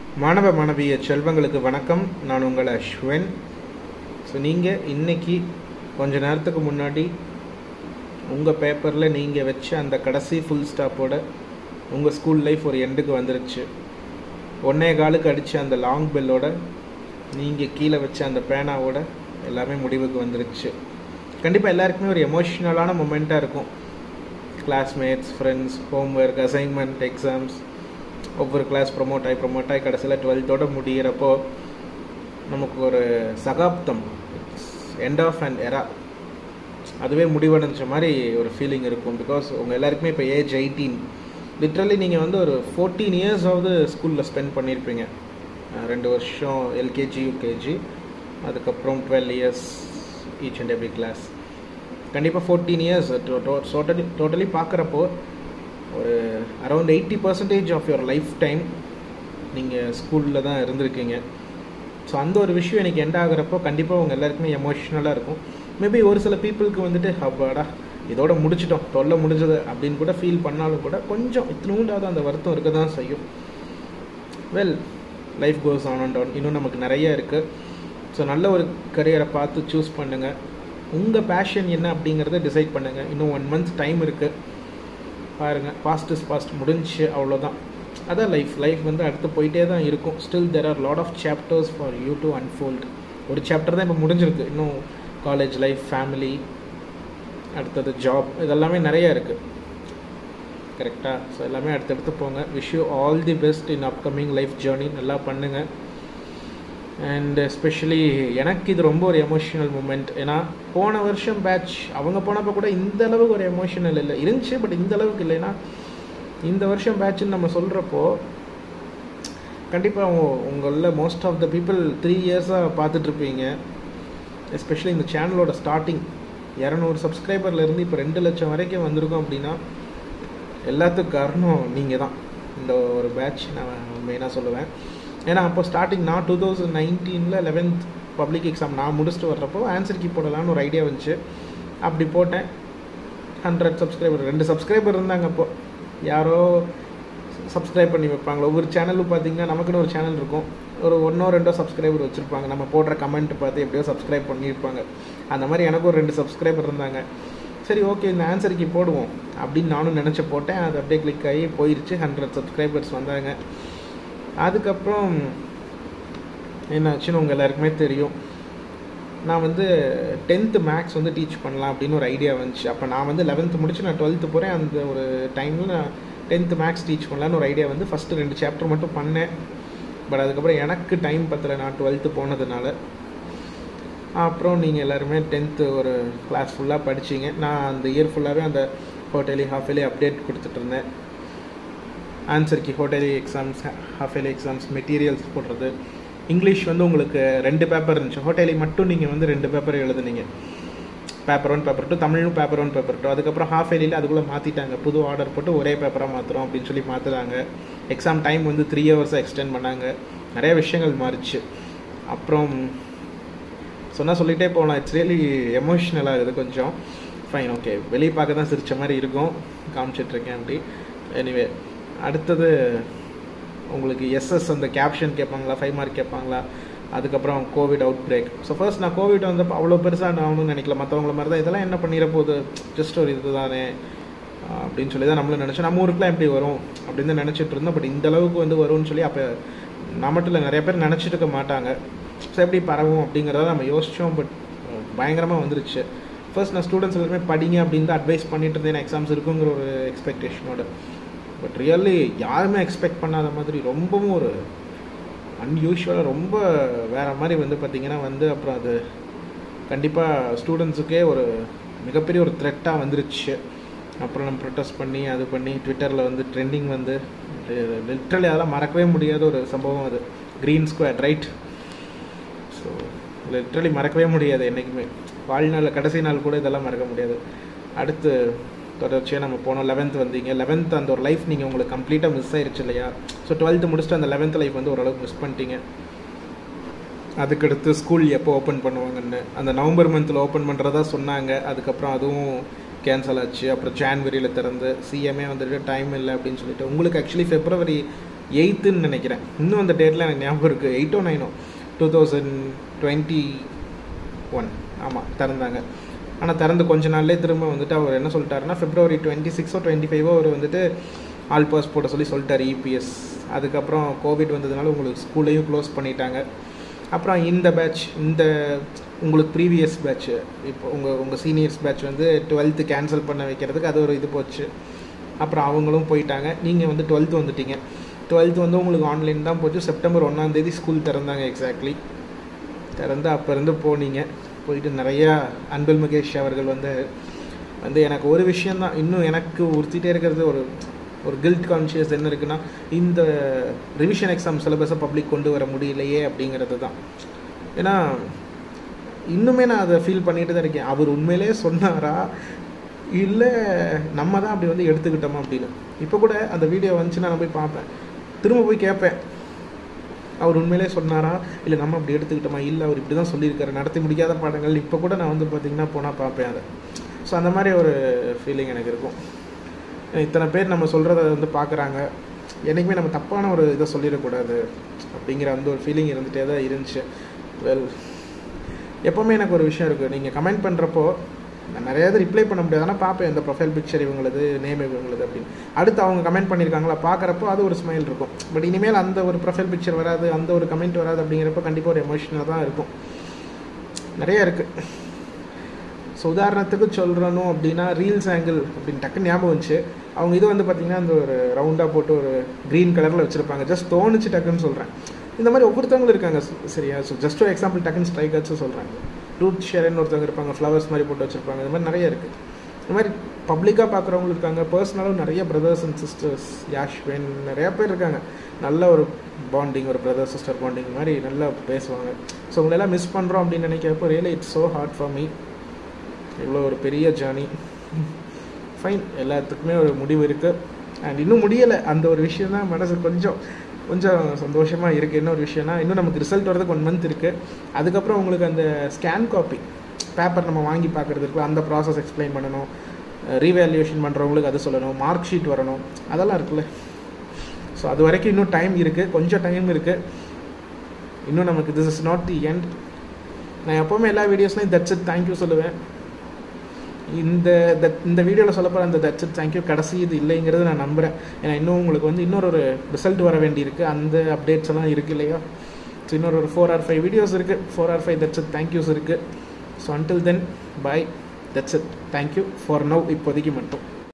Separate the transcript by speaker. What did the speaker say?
Speaker 1: மாணவ மாணவிய செல்வங்களுக்கு வணக்கம் நான் உங்கள் அஸ்வின் ஸோ நீங்கள் இன்னைக்கு கொஞ்ச நேரத்துக்கு முன்னாடி உங்கள் பேப்பரில் நீங்கள் வச்ச அந்த கடைசி ஃபுல் ஸ்டாப்போட உங்கள் ஸ்கூல் லைஃப் ஒரு எண்டுக்கு வந்துருச்சு ஒன்னே காலுக்கு அடித்த அந்த லாங் பெல்லோட நீங்கள் கீழே வச்ச அந்த பேனாவோட எல்லாமே முடிவுக்கு வந்துருச்சு கண்டிப்பாக எல்லாருக்குமே ஒரு எமோஷ்னலான மொமெண்ட்டாக இருக்கும் classmates friends homework assignment exams ஒவ்வொரு கிளாஸ் ப்ரொமோட் ஆகி ப்ரொமோட் ஆகி கடைசியில் டுவெல்த்தோட முடிகிறப்போ நமக்கு ஒரு சகாப்தம் எண்ட் ஆஃப் அண்ட் எரா அதுவே முடிவடைஞ்ச மாதிரி ஒரு ஃபீலிங் இருக்கும் பிகாஸ் உங்கள் எல்லாருக்குமே இப்போ ஏஜ் எயிட்டீன் லிட்ரலி நீங்கள் வந்து ஒரு ஃபோர்டீன் இயர்ஸாவது ஸ்கூலில் ஸ்பெண்ட் பண்ணியிருப்பீங்க அஹ் ரெண்டு வருஷம் எல்கேஜி யூகேஜி அதுக்கப்புறம் twelve years each and every class கண்டிப்பாக ஃபோர்டீன் இயர்ஸ் டோட்டலி டோட்டலி பார்க்குறப்போ ஒரு around eighty percentage of your life time நீங்கள் ஸ்கூலில் தான் இருந்திருக்கீங்க ஸோ அந்த ஒரு விஷயம் எனக்கு எண்ட் ஆகுறப்போ கண்டிப்பாக உங்கள் எல்லாருக்குமே எமோஷ்னலாக இருக்கும் மேபி ஒரு சில பீப்புளுக்கு வந்துட்டு ஹப்பாடா இதோட முடிச்சிட்டோம் தொல்லை முடிஞ்சது அப்படின்னு கூட ஃபீல் பண்ணாலும் கூட கொஞ்சம் இத்தினூண்டாவது அந்த வருத்தம் இருக்க தான் செய்யும் well life goes on and on இன்னும் நமக்கு நிறைய இருக்குது ஸோ நல்ல ஒரு கரியரை பார்த்து சூஸ் பண்ணுங்கள் உங்கள் பேஷன் என்ன அப்படிங்கிறத டிசைட் பண்ணுங்கள் இன்னும் ஒன் மந்த் டைம் இருக்குது பாருங்கள் ஃபாஸ்ட் இஸ் ஃபாஸ்ட் முடிஞ்சு அவ்வளோதான் அதான் லைஃப் லைஃப் வந்து அடுத்து போயிட்டே தான் இருக்கும் still there are lot of chapters for you to unfold ஒரு சாப்டர் தான் இப்போ முடிஞ்சிருக்கு இன்னும் காலேஜ் லைஃப் ஃபேமிலி அடுத்தது ஜாப் இதெல்லாமே நிறைய இருக்குது கரெக்டாக ஸோ எல்லாமே அடுத்தடுத்து போங்க wish you all the best in upcoming life journey நல்லா பண்ணுங்கள் அண்ட் எஸ்பெஷலி எனக்கு இது ரொம்ப ஒரு எமோஷனல் மூமெண்ட் ஏன்னா போன வருஷம் பேட்ச் அவங்க போனப்போ கூட இந்த அளவுக்கு ஒரு எமோஷனல் இல்லை இருந்துச்சு பட் இந்த அளவுக்கு இல்லைன்னா இந்த வருஷம் பேட்ச்னு நம்ம சொல்கிறப்போ கண்டிப்பாக உங்களில் மோஸ்ட் ஆஃப் த பீப்புள் த்ரீ இயர்ஸாக பார்த்துட்ருப்பீங்க எஸ்பெஷலி இந்த சேனலோட ஸ்டார்டிங் இரநூறு சப்ஸ்கிரைபர்லேருந்து இப்போ ரெண்டு லட்சம் வரைக்கும் வந்திருக்கோம் அப்படின்னா எல்லாத்துக்கும் காரணம் நீங்கள் தான் இந்த ஒரு பேட்ச் நான் மெயினாக சொல்லுவேன் ஏன்னா அப்போ ஸ்டார்டிங் நான் டூ தௌசண்ட் நைன்டீனில் லெவன்த் பப்ளிக் எக்ஸாம் நான் முடிச்சுட்டு வர்றப்போ ஆன்சர் கீ போடலான்னு ஒரு ஐடியா வந்துச்சு அப்படி போட்டேன் ஹண்ட்ரட் சப்ஸ்கிரைபர் ரெண்டு சப்ஸ்கிரைபர் இருந்தாங்க அப்போ யாரோ சப்ஸ்கிரைப் பண்ணி வைப்பாங்க ஒவ்வொரு சேனலும் பார்த்தீங்கன்னா நமக்குன்னு ஒரு சேனல் இருக்கும் ஒரு ஒன்றோ ரெண்டோ சப்ஸ்கிரைபர் வச்சுருப்பாங்க நம்ம போடுற கமெண்ட் பார்த்து எப்படியோ சப்ஸ்கிரைப் பண்ணியிருப்பாங்க அந்த மாதிரி எனக்கு ஒரு ரெண்டு சப்ஸ்கிரைபர் இருந்தாங்க சரி ஓகே இந்த ஆன்சருக்கு போடுவோம் அப்படின்னு நானும் நினச்சி போட்டேன் அது அப்படியே கிளிக் ஆகி போயிருச்சு ஹண்ட்ரட் சப்ஸ்கிரைபர்ஸ் வந்தாங்க அதுக்கப்புறம் என்னாச்சுன்னு உங்கள் எல்லாருக்குமே தெரியும் நான் வந்து டென்த்து மேக்ஸ் வந்து டீச் பண்ணலாம் அப்படின்னு ஒரு ஐடியா வந்துச்சு அப்போ நான் வந்து லெவன்த்து முடிச்சு நான் டுவெல்த்து போகிறேன் அந்த ஒரு டைமில் நான் டென்த்து மேக்ஸ் டீச் பண்ணலான்னு ஒரு ஐடியா வந்து ஃபஸ்ட்டு ரெண்டு சாப்டர் மட்டும் பண்ணேன் பட் அதுக்கப்புறம் எனக்கு டைம் பத்தலை நான் டுவெல்த்து போனதுனால அப்புறம் நீங்கள் எல்லாருமே டென்த்து ஒரு கிளாஸ் ஃபுல்லாக படிச்சிங்க நான் அந்த இயர் ஃபுல்லாகவே அந்த ஹோட்டலி ஹாஃப் இயர்லி அப்டேட் கொடுத்துட்டு இருந்தேன் ஆன்சர் கி ஹோட்டலி exams half yearly exams materials போடுறது இங்கிலீஷ் வந்து உங்களுக்கு ரெண்டு பேப்பர் இருந்துச்சு ஹோட்டலி மட்டும் நீங்கள் வந்து ரெண்டு பேப்பர் எழுதுனீங்க பேப்பர் ஒன் பேப்பர் டூ தமிழும் பேப்பர் ஒன் பேப்பர் டூ அதுக்கப்புறம் ஹாஃப் இயர்லியில் அதுக்குள்ளே மாற்றிட்டாங்க புது ஆர்டர் போட்டு ஒரே பேப்பராக மாற்றுறோம் அப்படின்னு சொல்லி மாற்றுறாங்க எக்ஸாம் டைம் வந்து த்ரீ ஹவர்ஸாக எக்ஸ்டெண்ட் பண்ணாங்க நிறைய விஷயங்கள் மாறிச்சு அப்புறம் சொன்னால் சொல்லிகிட்டே போகலாம் இட்ஸ் ரியலி எமோஷ்னலாக இருக்குது கொஞ்சம் ஃபைன் ஓகே வெளியே பார்க்க தான் சிரிச்ச மாதிரி இருக்கும் காமிச்சிட்ருக்கேன் அப்படி எனிவே அடுத்தது உங்களுக்கு எஸ்எஸ் அந்த கேப்ஷன் கேட்பாங்களா ஃபைவ் மார்க் கேட்பாங்களா அதுக்கப்புறம் COVID outbreak so first நான் கோவிட் வந்தப்போ அவ்வளோ பெருசாக நான் ஆகணும்னு நினைக்கல மற்றவங்கள மாதிரி தான் இதெல்லாம் என்ன பண்ணிட போகுது ஜஸ்ட் ஒரு இது தானே அப்படின்னு சொல்லி தான் நம்மளும் நினச்சோம் நம்ம ஊருக்குலாம் எப்படி வரும் அப்படின்னு தான் நினச்சிட்டு இருந்தோம் பட் இந்த அளவுக்கு வந்து வரும்னு சொல்லி அப்போ நான் மட்டும் இல்லை நிறைய பேர் நினச்சிட்டு இருக்க மாட்டாங்க ஸோ எப்படி பரவும் அப்படிங்கிறத நம்ம யோசித்தோம் பட் பயங்கரமாக வந்துருச்சு ஃபர்ஸ்ட் நான் ஸ்டூடெண்ட்ஸ் எல்லாருமே படிங்க அப்படின்னு தான் அட்வைஸ் பண்ணிட்டு இருந்தேன் எக்ஸாம்ஸ் இருக்குங்கிற ஒரு எக்ஸ்பெக்டேஷனோட பட் ரியல்லி யாருமே எக்ஸ்பெக்ட் பண்ணாத மாதிரி ரொம்பவும் ஒரு அன்யூஷுவலாக ரொம்ப வேறு மாதிரி வந்து பார்த்திங்கன்னா வந்து அப்புறம் அது கண்டிப்பாக ஸ்டூடெண்ட்ஸுக்கே ஒரு மிகப்பெரிய ஒரு த்ரெட்டாக வந்துருச்சு அப்புறம் நம்ம ப்ரொட்டஸ்ட் பண்ணி அது பண்ணி ட்விட்டரில் வந்து ட்ரெண்டிங் வந்து லிட்ரலி அதெல்லாம் மறக்கவே முடியாத ஒரு சம்பவம் அது green square right so literally மறக்கவே முடியாது என்றைக்குமே வாழ்நாள் கடைசி நாள் கூட இதெல்லாம் மறக்க முடியாது அடுத்து தொடர்ச்சியாக நம்ம போனோம் லெவன்த் வந்தீங்க லெவன்த் அந்த ஒரு லைஃப் நீங்கள் உங்களுக்கு கம்ப்ளீட்டாக மிஸ் ஆயிருச்சு இல்லையா ஸோ டுவெல்த்து முடிச்சுட்டு அந்த லெவன்த் லைஃப் வந்து ஓரளவுக்கு மிஸ் பண்ணிட்டீங்க அதுக்கடுத்து ஸ்கூல் எப்போ ஓப்பன் பண்ணுவாங்கன்னு அந்த நவம்பர் மந்தில் ஓப்பன் பண்ணுறதா சொன்னாங்க அதுக்கப்புறம் அதுவும் கேன்சல் ஆச்சு அப்புறம் ஜான்வரியில் திறந்து சிஎம்ஏ வந்துட்டு டைம் இல்லை அப்படின்னு சொல்லிட்டு உங்களுக்கு ஆக்சுவலி ஃபெப்ரவரி எயித்துன்னு நினைக்கிறேன் இன்னும் அந்த டேட்டில் எனக்கு ஞாபகம் இருக்குது எயிட்டோ நைனோ டூ தௌசண்ட் டுவெண்ட்டி ஒன் ஆமாம் திறந்தாங்க ஆனால் திறந்து கொஞ்ச நாள்லேயே திரும்ப வந்துட்டு அவர் என்ன சொல்லிட்டாருன்னா பிப்ரவரி டுவெண்ட்டி சிக்ஸோ டுவெண்ட்டி ஃபைவோ அவர் வந்துட்டு ஆல் பாஸ் போட சொல்லி சொல்லிட்டார் இபிஎஸ் அதுக்கப்புறம் கோவிட் வந்ததுனால உங்களுக்கு ஸ்கூலையும் க்ளோஸ் பண்ணிட்டாங்க அப்புறம் இந்த பேட்ச் இந்த உங்களுக்கு ப்ரீவியஸ் பேட்ச் இப்போ உங்கள் உங்கள் சீனியர்ஸ் பேட்ச் வந்து டுவெல்த்து கேன்சல் பண்ண வைக்கிறதுக்கு அது ஒரு இது போச்சு அப்புறம் அவங்களும் போயிட்டாங்க நீங்கள் வந்து டுவெல்த்து வந்துட்டீங்க டுவெல்த்து வந்து உங்களுக்கு ஆன்லைன் தான் போச்சு செப்டம்பர் ஒன்றாந்தேதி ஸ்கூல் திறந்தாங்க எக்ஸாக்ட்லி திறந்து அப்போ இருந்து போனீங்க போயிட்டு நிறையா அன்பில் மகேஷ் அவர்கள் வந்து வந்து எனக்கு ஒரு விஷயந்தான் இன்னும் எனக்கு உறுத்திட்டே இருக்கிறது ஒரு ஒரு கில்ட் கான்ஷியஸ் என்ன இருக்குன்னா இந்த ரிவிஷன் எக்ஸாம் சிலபஸை பப்ளிக் கொண்டு வர முடியலையே அப்படிங்கிறது தான் ஏன்னா இன்னுமே நான் அதை ஃபீல் பண்ணிட்டு தான் இருக்கேன் அவர் உண்மையிலே சொன்னாரா இல்லை நம்ம தான் அப்படி வந்து எடுத்துக்கிட்டோமா அப்படின்னு இப்போ கூட அந்த வீடியோ வந்துச்சுன்னா நான் போய் பார்ப்பேன் திரும்ப போய் கேட்பேன் அவர் உண்மையிலே சொன்னாரா இல்லை நம்ம அப்படி எடுத்துக்கிட்டோமா இல்லை அவர் இப்படி தான் சொல்லியிருக்காரு நடத்தி முடிக்காத பாடங்கள் இப்போ கூட நான் வந்து பார்த்திங்கன்னா போனால் பார்ப்பேன் அதை ஸோ அந்த மாதிரி ஒரு ஃபீலிங் எனக்கு இருக்கும் இத்தனை பேர் நம்ம சொல்கிறத வந்து பார்க்குறாங்க என்றைக்குமே நம்ம தப்பான ஒரு இதை சொல்லிடக்கூடாது அப்படிங்கிற அந்த ஒரு ஃபீலிங் இருந்துகிட்டே தான் இருந்துச்சு வெல் எப்போவுமே எனக்கு ஒரு விஷயம் இருக்குது நீங்கள் கமெண்ட் பண்ணுறப்போ நான் நிறைய இது ரிப்ளை பண்ண முடியாது ஆனால் பார்ப்பேன் இந்த ப்ரொஃபைல் பிக்சர் இவங்களது நேம் இவங்களது அப்படின்னு அடுத்து அவங்க கமெண்ட் பண்ணியிருக்காங்களா பார்க்குறப்போ அது ஒரு ஸ்மைல் இருக்கும் பட் இனிமேல் அந்த ஒரு ப்ரொஃபைல் பிக்சர் வராது அந்த ஒரு கமெண்ட் வராது அப்படிங்கிறப்ப கண்டிப்பாக ஒரு எமோஷனாக தான் இருக்கும் நிறைய இருக்குது ஸோ உதாரணத்துக்கு சொல்கிறணும் அப்படின்னா ரீல்ஸ் ஆங்கிள் அப்படின்னு டக்குன்னு ஞாபகம் வந்துச்சு அவங்க இது வந்து பார்த்திங்கன்னா அந்த ஒரு ரவுண்டாக போட்டு ஒரு க்ரீன் கலரில் வச்சுருப்பாங்க ஜஸ்ட் தோணுச்சு டக்குன்னு சொல்கிறேன் இந்த மாதிரி ஒவ்வொருத்தவங்களும் இருக்காங்க சரியா ஸோ ஜஸ்ட் ஒரு எக்ஸாம்பிள் டக்குன்னு ஸ்ட்ரைக் ஆச்சு சொல்கிறாங்க ரூட் ஷேர்னு ஒருத்தவங்க இருப்பாங்க ஃப்ளவர்ஸ் மாதிரி போட்டு வச்சுருப்பாங்க இந்த மாதிரி நிறைய இருக்குது இந்த மாதிரி பப்ளிக்காக பார்க்குறவங்க இருக்காங்க பர்சனலாகவும் நிறைய பிரதர்ஸ் அண்ட் சிஸ்டர்ஸ் யாஷ்வின் நிறையா பேர் இருக்காங்க நல்ல ஒரு பாண்டிங் ஒரு பிரதர் சிஸ்டர் பாண்டிங் மாதிரி நல்லா பேசுவாங்க ஸோ உங்களெல்லாம் மிஸ் பண்ணுறோம் அப்படின்னு நினைக்கிறப்போ really it's so hard for me இவ்வளோ ஒரு பெரிய ஜேர்னி ஃபைன் எல்லாத்துக்குமே ஒரு முடிவு இருக்குது அண்ட் இன்னும் முடியலை அந்த ஒரு விஷயம் தான் மனசு கொஞ்சம் கொஞ்சம் சந்தோஷமாக இருக்குது என்ன ஒரு விஷயம்னா இன்னும் நமக்கு ரிசல்ட் வரதுக்கு ஒன் மந்த் இருக்குது அதுக்கப்புறம் உங்களுக்கு அந்த ஸ்கேன் காப்பி பேப்பர் நம்ம வாங்கி பார்க்குறது இருக்குல்ல அந்த ப்ராசஸ் எக்ஸ்பிளைன் பண்ணணும் ரீவேல்யூஷன் பண்ணுறவங்களுக்கு அது சொல்லணும் மார்க் ஷீட் வரணும் அதெல்லாம் இருக்குல்ல ஸோ அது வரைக்கும் இன்னும் டைம் இருக்குது கொஞ்சம் டைம் இருக்குது இன்னும் நமக்கு this is not the end நான் எப்போவுமே எல்லா வீடியோஸ்லையும் தட்ஸ் இட் தேங்க்யூ சொல்லுவேன் இந்த தட் இந்த வீடியோவில் சொல்லப்போகிற அந்த தட்ஸ் இட் தேங்க்யூ கடைசி இது இல்லைங்கிறது நான் நம்புகிறேன் ஏன்னா இன்னும் உங்களுக்கு வந்து இன்னொரு ஒரு ரிசல்ட் வர வேண்டியிருக்கு அந்த அப்டேட்ஸ் எல்லாம் இருக்குது இல்லையா ஸோ இன்னொரு ஒரு ஃபோர் ஆர் ஃபைவ் வீடியோஸ் இருக்குது four or five that's it thank yous இருக்குது so until then bye that's it thank you for now இப்போதைக்கு மட்டும்